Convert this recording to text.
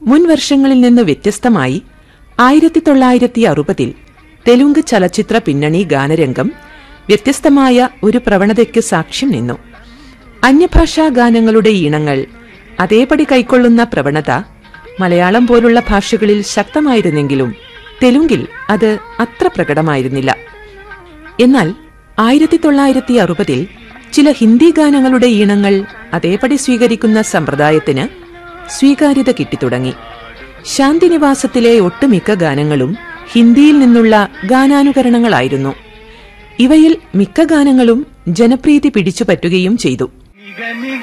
മുൻ വർഷങ്ങളിൽ നിന്ന് വ്യത്യസ്തമായി ആയിരത്തി തൊള്ളായിരത്തി അറുപതിൽ തെലുങ്ക് ചലച്ചിത്ര പിന്നണി ഗാനരംഗം വ്യത്യസ്തമായ ഒരു പ്രവണതയ്ക്ക് സാക്ഷ്യം നിന്നു അന്യഭാഷാ ഗാനങ്ങളുടെ ഈണങ്ങൾ അതേപടി കൈക്കൊള്ളുന്ന പ്രവണത മലയാളം പോലുള്ള ഭാഷകളിൽ ശക്തമായിരുന്നെങ്കിലും തെലുങ്കിൽ അത് അത്ര പ്രകടമായിരുന്നില്ല എന്നാൽ ആയിരത്തി തൊള്ളായിരത്തി അറുപതിൽ ചില ഹിന്ദി ഗാനങ്ങളുടെ ഈണങ്ങൾ അതേപടി സ്വീകരിക്കുന്ന സമ്പ്രദായത്തിന് സ്വീകാര്യത കിട്ടിത്തുടങ്ങി ശാന്തിനിവാസത്തിലെ ഒട്ടുമിക്ക ഗാനങ്ങളും ഹിന്ദിയിൽ നിന്നുള്ള ഗാനാനുകരണങ്ങളായിരുന്നു ഇവയിൽ മിക്ക ഗാനങ്ങളും ജനപ്രീതി പിടിച്ചുപറ്റുകയും ചെയ്തു നിഗ നിഗ